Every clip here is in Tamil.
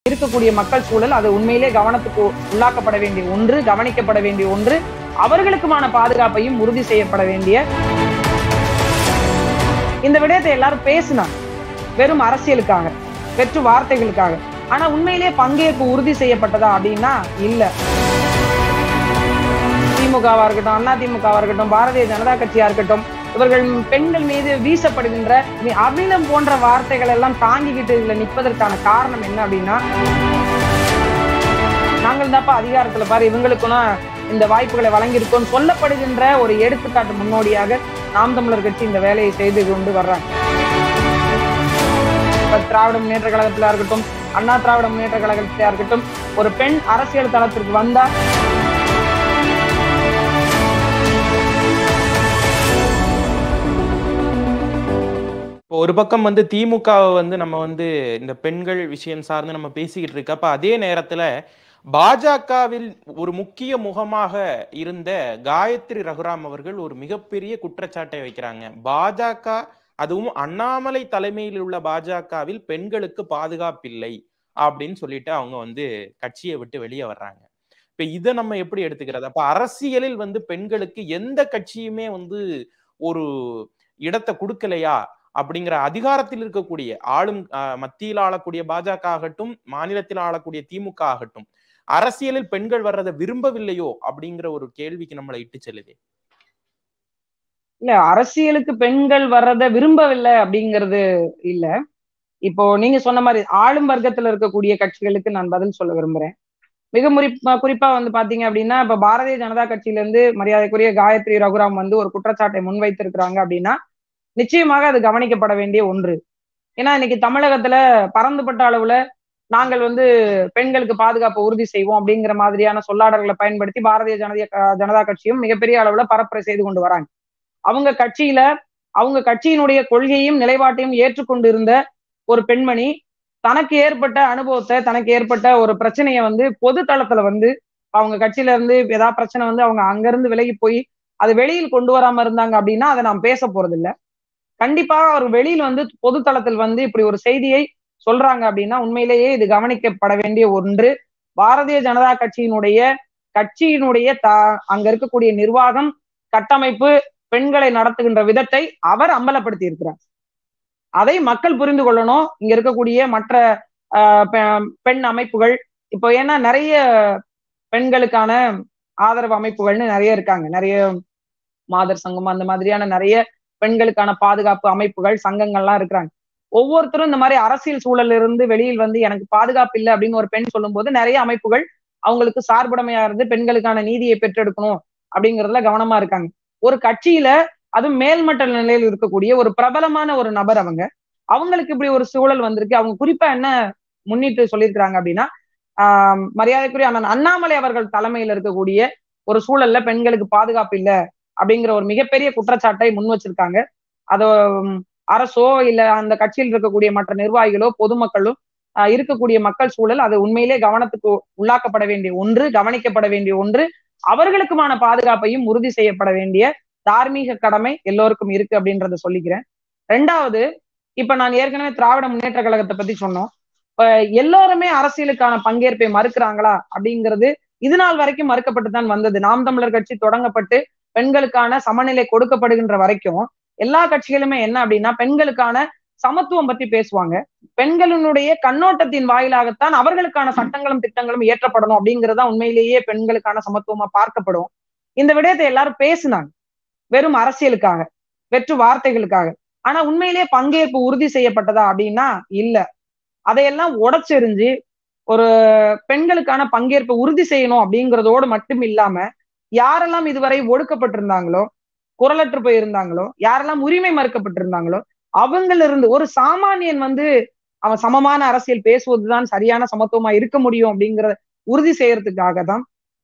இருக்கக்கூடிய மக்கள் சூழல் அது உண்மையிலே கவனத்துக்கு உள்ளாக்கப்பட வேண்டிய ஒன்று கவனிக்கப்பட வேண்டிய ஒன்று அவர்களுக்குமான பாதுகாப்பையும் உறுதி செய்யப்பட வேண்டிய இந்த விடயத்தை எல்லாரும் பேசினாங்க வெறும் அரசியலுக்காக வெற்று வார்த்தைகளுக்காக ஆனா உண்மையிலேயே பங்கேற்பு உறுதி செய்யப்பட்டதா அப்படின்னா இல்ல திமுகவா இருக்கட்டும் அண்ணா திமுகவா இருக்கட்டும் பாரதிய ஜனதா கட்சியா இருக்கட்டும் இவர்கள் பெண்கள் மீது வீசப்படுகின்ற மி- அமிலம் போன்ற வார்த்தைகள் எல்லாம் தாங்கிக்கிட்டு இதுல நிற்பதற்கான காரணம் என்ன அப்படின்னா நாங்கள் தான்ப்பா அதிகாரத்துல பாரு இவங்களுக்குன்னா இந்த வாய்ப்புகளை வழங்கியிருக்கோம் சொல்லப்படுகின்ற ஒரு எடுத்துக்காட்டு முன்னோடியாக நாம் தமிழர் கட்சி இந்த வேலையை செய்து கொண்டு வர்றாங்க இப்ப திராவிட முன்னேற்ற கழகத்திலா இருக்கட்டும் அண்ணா திராவிட முன்னேற்ற கழகத்திலா இருக்கட்டும் ஒரு பெண் அரசியல் தளத்திற்கு வந்தா இப்போ ஒரு பக்கம் வந்து திமுகவை வந்து நம்ம வந்து இந்த பெண்கள் விஷயம் சார்ந்து நம்ம பேசிக்கிட்டு இருக்க அப்ப அதே நேரத்துல பாஜகவில் ஒரு முக்கிய முகமாக இருந்த காயத்ரி ரகுராம் அவர்கள் ஒரு மிகப்பெரிய குற்றச்சாட்டை வைக்கிறாங்க பாஜக அதுவும் அண்ணாமலை தலைமையில் உள்ள பாஜகவில் பெண்களுக்கு பாதுகாப்பில்லை அப்படின்னு சொல்லிட்டு அவங்க வந்து கட்சியை விட்டு வெளியே வர்றாங்க இப்ப இதை நம்ம எப்படி எடுத்துக்கிறது அப்ப அரசியலில் வந்து பெண்களுக்கு எந்த கட்சியுமே வந்து ஒரு இடத்தை கொடுக்கலையா அப்படிங்கிற அதிகாரத்தில் இருக்கக்கூடிய ஆளும் அஹ், மத்தியில் ஆளக்கூடிய பாஜக ஆகட்டும் மாநிலத்தில் ஆளக்கூடிய திமுக ஆகட்டும் அரசியலில் பெண்கள் வர்றதை விரும்பவில்லையோ அப்படிங்கிற ஒரு கேள்விக்கு நம்மளை இட்டு செல்லுது இல்ல அரசியலுக்கு பெண்கள் வர்றதை விரும்பவில்லை அப்படிங்கிறது இல்ல இப்போ நீங்க சொன்ன மாதிரி ஆளும் வர்க்கத்துல இருக்கக்கூடிய கட்சிகளுக்கு நான் பதில் சொல்ல விரும்புறேன் மிக முறிப்பா குறிப்பா வந்து பாத்தீங்க அப்படின்னா இப்ப பாரதிய ஜனதா கட்சியில இருந்து மரியாதைக்குரிய காயத்ரி ரகுராம் வந்து ஒரு குற்றச்சாட்டை முன்வைத்திருக்கிறாங்க அப்படின்னா நிச்சயமாக அது கவனிக்கப்பட வேண்டிய ஒன்று ஏன்னா இன்னைக்கு தமிழகத்துல பரந்துபட்ட அளவுல நாங்கள் வந்து பெண்களுக்கு பாதுகாப்பு உறுதி செய்வோம் அப்படிங்கிற மாதிரியான சொல்லாடல்களை பயன்படுத்தி பாரதிய ஜனதா ஜனதா கட்சியும் மிகப்பெரிய அளவுல பரப்புரை செய்து கொண்டு வராங்க அவங்க கட்சியில அவங்க கட்சியினுடைய கொள்கையும் நிலைப்பாட்டையும் ஏற்றுக்கொண்டு இருந்த ஒரு பெண்மணி தனக்கு ஏற்பட்ட அனுபவத்தை தனக்கு ஏற்பட்ட ஒரு பிரச்சனையை வந்து பொது தளத்துல வந்து அவங்க கட்சியில இருந்து ஏதாவது பிரச்சனை வந்து அவங்க அங்கிருந்து விலகி போய் அது வெளியில் கொண்டு வராம இருந்தாங்க அப்படின்னா அதை நாம் பேச போறது இல்ல கண்டிப்பா அவர் வெளியில் வந்து பொது தளத்தில் வந்து இப்படி ஒரு செய்தியை சொல்றாங்க அப்படின்னா உண்மையிலேயே இது கவனிக்கப்பட வேண்டிய ஒன்று பாரதிய ஜனதா கட்சியினுடைய கட்சியினுடைய த அங்க இருக்கக்கூடிய நிர்வாகம் கட்டமைப்பு பெண்களை நடத்துகின்ற விதத்தை அவர் அம்பலப்படுத்தி இருக்கிறார் அதை மக்கள் புரிந்து கொள்ளணும் இங்க இருக்கக்கூடிய மற்ற ஆஹ், பெ- பெண் அமைப்புகள் இப்போ ஏன்னா நிறைய பெண்களுக்கான ஆதரவு அமைப்புகள்னு நிறைய இருக்காங்க நிறைய மாதர் சங்கம் அந்த மாதிரியான நிறைய பெண்களுக்கான பாதுகாப்பு அமைப்புகள் சங்கங்கள்லாம் இருக்கிறாங்க ஒவ்வொருத்தரும் இந்த மாதிரி அரசியல் சூழல்ல இருந்து வெளியில் வந்து எனக்கு பாதுகாப்பு இல்லை அப்படின்னு ஒரு பெண் சொல்லும்போது நிறைய அமைப்புகள் அவங்களுக்கு சார்புடைமையா இருந்து பெண்களுக்கான நீதியை பெற்றெடுக்கணும் அப்படிங்கறதுல கவனமா இருக்காங்க ஒரு கட்சியில அதுவும் மேல்மட்ட நிலையில் இருக்கக்கூடிய ஒரு பிரபலமான ஒரு நபர் அவங்க அவங்களுக்கு இப்படி ஒரு சூழல் வந்திருக்கு அவங்க குறிப்பா என்ன முன்னிட்டு சொல்லியிருக்கிறாங்க அப்படின்னா ஆஹ் மரியாதைக்குரிய அண்ணன் அண்ணாமலை அவர்கள் தலைமையில் இருக்கக்கூடிய ஒரு சூழல்ல பெண்களுக்கு பாதுகாப்பு இல்ல அப்படிங்கிற ஒரு மிகப்பெரிய குற்றச்சாட்டை முன் வச்சிருக்காங்க அதை அரசோ இல்ல அந்த கட்சியில் இருக்கக்கூடிய மற்ற நிர்வாகிகளோ பொதுமக்களோ ஆஹ் இருக்கக்கூடிய மக்கள் சூழல் அது உண்மையிலே கவனத்துக்கு உள்ளாக்கப்பட வேண்டிய ஒன்று கவனிக்கப்பட வேண்டிய ஒன்று அவர்களுக்குமான பாதுகாப்பையும் உறுதி செய்யப்பட வேண்டிய தார்மீக கடமை எல்லோருக்கும் இருக்கு அப்படின்றத சொல்லிக்கிறேன் ரெண்டாவது இப்ப நான் ஏற்கனவே திராவிட முன்னேற்ற கழகத்தை பத்தி சொன்னோம் இப்ப எல்லோருமே அரசியலுக்கான பங்கேற்பை மறுக்கிறாங்களா அப்படிங்கிறது இது நாள் வரைக்கும் மறுக்கப்பட்டு தான் வந்தது நாம் தமிழர் கட்சி தொடங்கப்பட்டு பெண்களுக்கான சமநிலை கொடுக்கப்படுகின்ற வரைக்கும் எல்லா கட்சிகளுமே என்ன அப்படின்னா பெண்களுக்கான சமத்துவம் பத்தி பேசுவாங்க பெண்களினுடைய கண்ணோட்டத்தின் வாயிலாகத்தான் அவர்களுக்கான சட்டங்களும் திட்டங்களும் இயற்றப்படணும் அப்படிங்கறதா உண்மையிலேயே பெண்களுக்கான சமத்துவமா பார்க்கப்படும் இந்த விடயத்தை எல்லாரும் பேசினாங்க வெறும் அரசியலுக்காக வெற்று வார்த்தைகளுக்காக ஆனா உண்மையிலேயே பங்கேற்பு உறுதி செய்யப்பட்டதா அப்படின்னா இல்ல அதையெல்லாம் உடைச்செறிஞ்சு ஒரு பெண்களுக்கான பங்கேற்பை உறுதி செய்யணும் அப்படிங்கறதோடு மட்டும் இல்லாம யாரெல்லாம் இதுவரை ஒடுக்கப்பட்டிருந்தாங்களோ குரலற்று போயிருந்தாங்களோ யாரெல்லாம் உரிமை மறுக்கப்பட்டிருந்தாங்களோ அவங்கள இருந்து ஒரு சாமானியன் வந்து அவன் சமமான அரசியல் பேசுவதுதான் சரியான சமத்துவமா இருக்க முடியும் அப்படிங்கறத உறுதி செய்யறதுக்காக தான்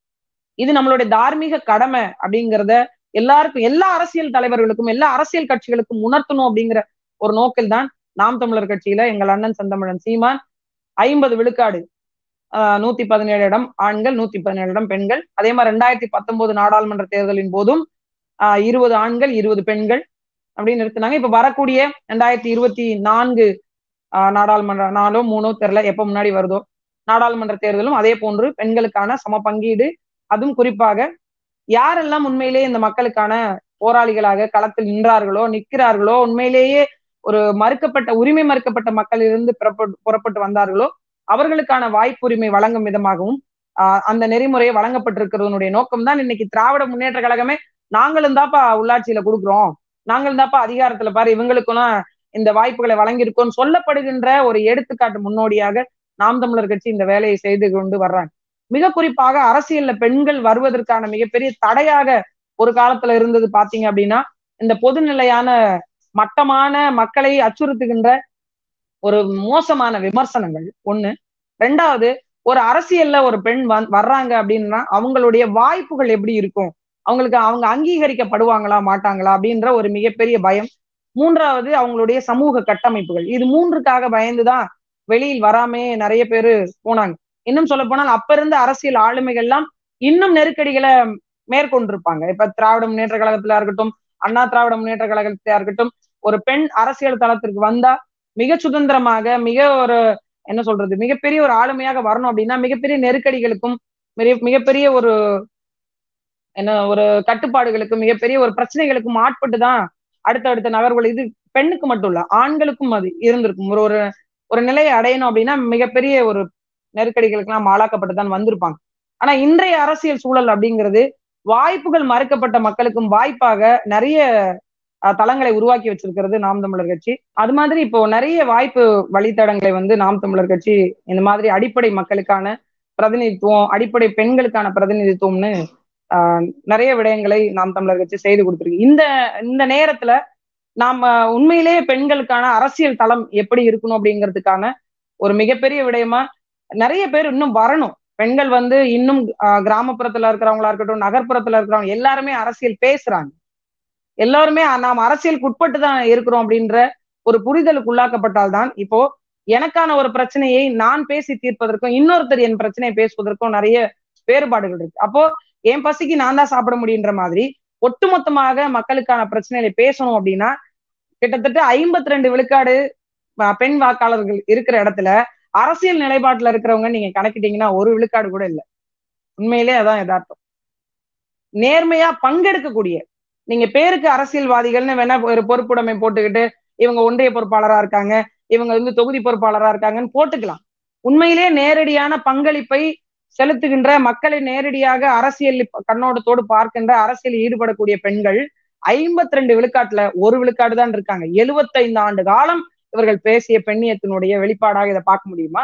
இது நம்மளுடைய தார்மீக கடமை அப்படிங்கிறத எல்லாருக்கும் எல்லா அரசியல் தலைவர்களுக்கும் எல்லா அரசியல் கட்சிகளுக்கும் உணர்த்தணும் அப்படிங்கிற ஒரு நோக்கில் தான் நாம் தமிழர் கட்சியில எங்கள் அண்ணன் செந்தமிழன் சீமான் ஐம்பது விழுக்காடு ஆஹ் நூத்தி பதினேழு இடம் ஆண்கள் நூத்தி பதினேழு இடம் பெண்கள் அதே மாதிரி ரெண்டாயிரத்தி பத்தொன்பது நாடாளுமன்ற தேர்தலின் போதும் ஆஹ் இருபது ஆண்கள் இருபது பெண்கள் அப்படின்னு நிறுத்தினாங்க இப்ப வரக்கூடிய ரெண்டாயிரத்தி இருபத்தி நான்கு ஆஹ் நாடாளுமன்ற நாலோ மூணோ தெரியல எப்ப முன்னாடி வருதோ நாடாளுமன்ற தேர்தலும் அதே போன்று பெண்களுக்கான சம பங்கீடு அதுவும் குறிப்பாக யாரெல்லாம் உண்மையிலேயே இந்த மக்களுக்கான போராளிகளாக களத்தில் நின்றார்களோ நிற்கிறார்களோ உண்மையிலேயே ஒரு மறுக்கப்பட்ட உரிமை மறுக்கப்பட்ட மக்களிலிருந்து புறப்பட்டு புறப்பட்டு வந்தார்களோ அவர்களுக்கான வாய்ப்புரிமை வழங்கும் விதமாகவும் ஆஹ் அந்த நெறிமுறையை வழங்கப்பட்டிருக்கிறதனுடைய நோக்கம் தான் இன்னைக்கு திராவிட முன்னேற்ற கழகமே நாங்களும் தாப்பா உள்ளாட்சியில கொடுக்குறோம் நாங்களும் தாப்பா அதிகாரத்துல பாரு இவங்களுக்கெல்லாம் இந்த வாய்ப்புகளை வழங்கியிருக்கோம் சொல்லப்படுகின்ற ஒரு எடுத்துக்காட்டு முன்னோடியாக நாம் தமிழர் கட்சி இந்த வேலையை செய்து கொண்டு வர்றாங்க மிக குறிப்பாக அரசியல்ல பெண்கள் வருவதற்கான மிகப்பெரிய தடையாக ஒரு காலத்துல இருந்தது பாத்தீங்க அப்படின்னா இந்த பொதுநிலையான மட்டமான மக்களை அச்சுறுத்துகின்ற ஒரு மோசமான விமர்சனங்கள் ஒண்ணு ரெண்டாவது ஒரு அரசியல்ல ஒரு பெண் வர்றாங்க அப்படின்னா அவங்களுடைய வாய்ப்புகள் எப்படி இருக்கும் அவங்களுக்கு அவங்க அங்கீகரிக்கப்படுவாங்களா மாட்டாங்களா அப்படின்ற ஒரு மிகப்பெரிய பயம் மூன்றாவது அவங்களுடைய சமூக கட்டமைப்புகள் இது மூன்றுக்காக பயந்துதான் வெளியில் வராமே நிறைய பேரு போனாங்க இன்னும் சொல்ல போனால் அப்ப இருந்த அரசியல் ஆளுமைகள்லாம் இன்னும் நெருக்கடிகளை மேற்கொண்டிருப்பாங்க இப்ப திராவிட முன்னேற்ற கழகத்துல இருக்கட்டும் அண்ணா திராவிட முன்னேற்ற கழகத்திலா இருக்கட்டும் ஒரு பெண் அரசியல் தளத்திற்கு வந்தா மிக சுதந்திரமாக மிக ஒரு என்ன சொல்றது மிகப்பெரிய ஒரு ஆளுமையாக வரணும் அப்படின்னா மிகப்பெரிய நெருக்கடிகளுக்கும் மிகப்பெரிய ஒரு என்ன ஒரு கட்டுப்பாடுகளுக்கும் மிகப்பெரிய ஒரு பிரச்சனைகளுக்கும் ஆட்பட்டு தான் அடுத்தடுத்த நகர்வுகள் இது பெண்ணுக்கு மட்டும் இல்ல ஆண்களுக்கும் அது இருந்திருக்கும் ஒரு ஒரு ஒரு நிலையை அடையணும் அப்படின்னா மிகப்பெரிய ஒரு நெருக்கடிகளுக்கு எல்லாம் ஆளாக்கப்பட்டு தான் வந்திருப்பாங்க ஆனா இன்றைய அரசியல் சூழல் அப்படிங்கிறது வாய்ப்புகள் மறுக்கப்பட்ட மக்களுக்கும் வாய்ப்பாக நிறைய தளங்களை உருவாக்கி வச்சிருக்கிறது நாம் தமிழர் கட்சி அது மாதிரி இப்போ நிறைய வாய்ப்பு வழித்தடங்களை வந்து நாம் தமிழர் கட்சி இந்த மாதிரி அடிப்படை மக்களுக்கான பிரதிநிதித்துவம் அடிப்படை பெண்களுக்கான பிரதிநிதித்துவம்னு ஆஹ் நிறைய விடயங்களை நாம் தமிழர் கட்சி செய்து கொடுத்துருக்கு இந்த இந்த நேரத்துல நாம உண்மையிலேயே பெண்களுக்கான அரசியல் தளம் எப்படி இருக்கணும் அப்படிங்கிறதுக்கான ஒரு மிகப்பெரிய விடயமா நிறைய பேர் இன்னும் வரணும் பெண்கள் வந்து இன்னும் கிராமப்புறத்துல இருக்கிறவங்களா இருக்கட்டும் நகர்ப்புறத்துல இருக்கிறவங்க எல்லாருமே அரசியல் பேசுறாங்க எல்லாருமே நாம் அரசியலுக்கு உட்பட்டு தான் இருக்கிறோம் அப்படின்ற ஒரு புரிதலுக்கு உள்ளாக்கப்பட்டால்தான் இப்போ எனக்கான ஒரு பிரச்சனையை நான் பேசி தீர்ப்பதற்கும் இன்னொருத்தர் என் பிரச்சனையை பேசுவதற்கும் நிறைய வேறுபாடுகள் இருக்கு அப்போ என் பசிக்கு நான் தான் சாப்பிட முடியுன்ற மாதிரி ஒட்டுமொத்தமாக மக்களுக்கான பிரச்சனைகளை பேசணும் அப்படின்னா கிட்டத்தட்ட ஐம்பத்தி ரெண்டு விழுக்காடு பெண் வாக்காளர்கள் இருக்கிற இடத்துல அரசியல் நிலைப்பாட்டுல இருக்கிறவங்க நீங்க கணக்கிட்டீங்கன்னா ஒரு விழுக்காடு கூட இல்லை உண்மையிலே அதான் யதார்த்தம் நேர்மையா பங்கெடுக்கக்கூடிய நீங்க பேருக்கு அரசியல்வாதிகள்னு வேணா ஒரு பொறுப்புடைமை போட்டுக்கிட்டு இவங்க ஒன்றிய பொறுப்பாளரா இருக்காங்க இவங்க வந்து தொகுதி பொறுப்பாளரா இருக்காங்கன்னு போட்டுக்கலாம் உண்மையிலேயே நேரடியான பங்களிப்பை செலுத்துகின்ற மக்களை நேரடியாக அரசியல் கண்ணோட்டத்தோடு பார்க்கின்ற அரசியல் ஈடுபடக்கூடிய பெண்கள் ஐம்பத்தி ரெண்டு விழுக்காட்டுல ஒரு விழுக்காடு தான் இருக்காங்க எழுபத்தைந்து ஆண்டு காலம் இவர்கள் பேசிய பெண்ணியத்தினுடைய வெளிப்பாடாக இதை பார்க்க முடியுமா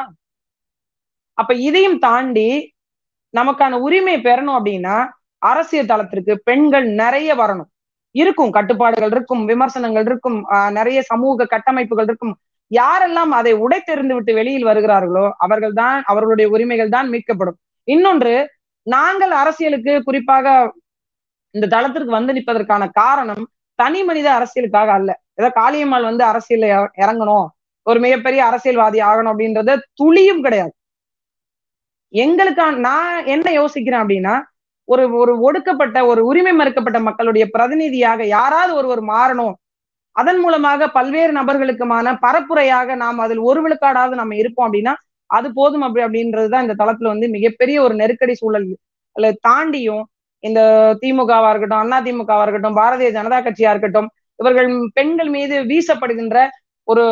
அப்ப இதையும் தாண்டி நமக்கான உரிமை பெறணும் அப்படின்னா அரசியல் தளத்திற்கு பெண்கள் நிறைய வரணும் இருக்கும் கட்டுப்பாடுகள் இருக்கும் விமர்சனங்கள் இருக்கும் நிறைய சமூக கட்டமைப்புகள் இருக்கும் யாரெல்லாம் அதை உடைத்தெறிந்து விட்டு வெளியில் வருகிறார்களோ அவர்கள் தான் அவர்களுடைய உரிமைகள் தான் மீட்கப்படும் இன்னொன்று நாங்கள் அரசியலுக்கு குறிப்பாக இந்த தளத்திற்கு வந்து நிற்பதற்கான காரணம் தனி மனித அரசியலுக்காக அல்ல ஏதோ காளியம்மாள் வந்து அரசியல் இறங்கணும் ஒரு மிகப்பெரிய அரசியல்வாதி ஆகணும் அப்படின்றத துளியும் கிடையாது எங்களுக்கான நான் என்ன யோசிக்கிறேன் அப்படின்னா ஒரு ஒரு ஒடுக்கப்பட்ட ஒரு உரிமை மறுக்கப்பட்ட மக்களுடைய பிரதிநிதியாக யாராவது ஒருவர் மாறணும் அதன் மூலமாக பல்வேறு நபர்களுக்குமான பரப்புரையாக நாம் அதில் ஒரு விழுக்காடாவது நம்ம இருப்போம் அப்படின்னா அது போதும் அப்படி அப்படின்றதுதான் இந்த தளத்துல வந்து மிகப்பெரிய ஒரு நெருக்கடி சூழல் தாண்டியும் இந்த திமுகவா இருக்கட்டும் அண்ணா திமுகவா இருக்கட்டும் பாரதிய ஜனதா கட்சியா இருக்கட்டும் இவர்கள் பெண்கள் மீது வீசப்படுகின்ற ஒரு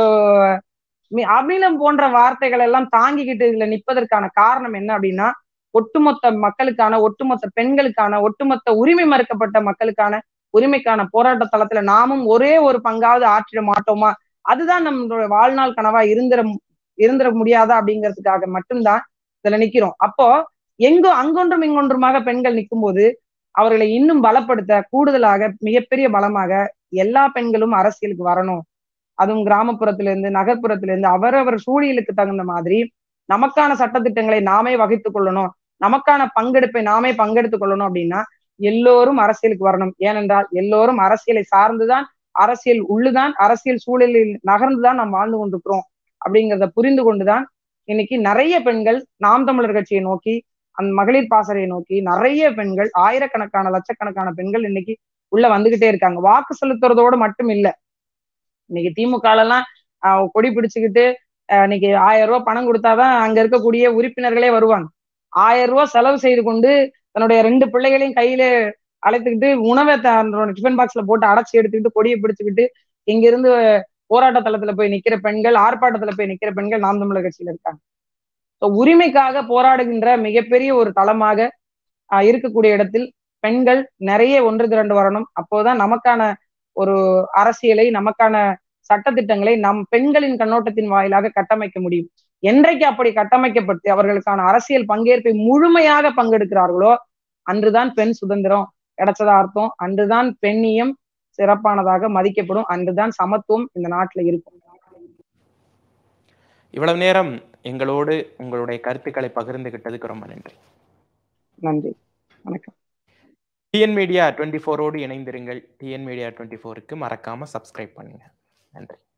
அமிலம் போன்ற வார்த்தைகள் எல்லாம் தாங்கிக்கிட்டு இதுல நிற்பதற்கான காரணம் என்ன அப்படின்னா ஒட்டுமொத்த மக்களுக்கான ஒட்டுமொத்த பெண்களுக்கான ஒட்டுமொத்த உரிமை மறுக்கப்பட்ட மக்களுக்கான உரிமைக்கான போராட்ட தளத்துல நாமும் ஒரே ஒரு பங்காவது ஆற்றிட மாட்டோமா அதுதான் நம்மளோட வாழ்நாள் கனவா இருந்திர இருந்திர முடியாதா அப்படிங்கிறதுக்காக மட்டும்தான் இதுல நிக்கிறோம் அப்போ எங்கோ அங்கொன்றும் இங்கொன்றுமாக பெண்கள் நிற்கும் போது அவர்களை இன்னும் பலப்படுத்த கூடுதலாக மிகப்பெரிய பலமாக எல்லா பெண்களும் அரசியலுக்கு வரணும் அதுவும் கிராமப்புறத்திலிருந்து நகர்ப்புறத்திலிருந்து அவரவர் சூழலுக்கு தகுந்த மாதிரி நமக்கான சட்டத்திட்டங்களை நாமே வகித்துக் கொள்ளணும் நமக்கான பங்கெடுப்பை நாமே பங்கெடுத்துக் கொள்ளணும் அப்படின்னா எல்லோரும் அரசியலுக்கு வரணும் ஏனென்றால் எல்லோரும் அரசியலை சார்ந்துதான் அரசியல் உள்ளுதான் அரசியல் சூழலில் நகர்ந்துதான் நாம் வாழ்ந்து கொண்டிருக்கிறோம் அப்படிங்கிறத புரிந்து கொண்டுதான் இன்னைக்கு நிறைய பெண்கள் நாம் தமிழர் கட்சியை நோக்கி அந்த மகளிர் பாசறையை நோக்கி நிறைய பெண்கள் ஆயிரக்கணக்கான லட்சக்கணக்கான பெண்கள் இன்னைக்கு உள்ள வந்துகிட்டே இருக்காங்க வாக்கு செலுத்துறதோடு மட்டும் இல்ல இன்னைக்கு திமுக எல்லாம் கொடி பிடிச்சுக்கிட்டு அஹ் இன்னைக்கு ஆயிரம் ரூபாய் பணம் கொடுத்தாதான் அங்க இருக்கக்கூடிய உறுப்பினர்களே வருவாங்க ஆயிரம் ரூபாய் செலவு செய்து கொண்டு தன்னுடைய ரெண்டு பிள்ளைகளையும் கையில அழைத்துக்கிட்டு உணவை தன்னோட டிஃபன் பாக்ஸ்ல போட்டு அடைச்சி எடுத்துக்கிட்டு கொடியை பிடிச்சுக்கிட்டு இங்க இருந்து போராட்ட தளத்துல போய் நிக்கிற பெண்கள் ஆர்ப்பாட்டத்துல போய் நிக்கிற பெண்கள் நாம் தமிழர் கட்சியில இருக்காங்க So, உரிமைக்காக போராடுகின்ற மிகப்பெரிய ஒரு தளமாக ஆஹ் இருக்கக்கூடிய இடத்தில் பெண்கள் நிறைய ஒன்று திரண்டு வரணும் அப்போதான் நமக்கான ஒரு அரசியலை நமக்கான சட்டத்திட்டங்களை நம் பெண்களின் கண்ணோட்டத்தின் வாயிலாக கட்டமைக்க முடியும் என்றைக்கு அப்படி கட்டமைக்கப்பட்டு அவர்களுக்கான அரசியல் பங்கேற்பை முழுமையாக பங்கெடுக்கிறார்களோ அன்றுதான் பெண் சுதந்திரம் கிடைச்சதா அர்த்தம் அன்றுதான் பெண்ணியம் சிறப்பானதாக மதிக்கப்படும் அன்றுதான் சமத்துவம் இந்த நாட்டுல இருக்கும் இவ்வளவு நேரம் எங்களோடு உங்களுடைய கருத்துக்களை பகிர்ந்துகிட்டதுக்கு ரொம்ப நன்றி நன்றி வணக்கம் டிஎன் மீடியா டுவெண்ட்டி ஃபோரோடு இணைந்திருங்கள் டிஎன் மீடியா டுவெண்ட்டி ஃபோருக்கு மறக்காம சப்ஸ்கிரைப் பண்ணுங்க நன்றி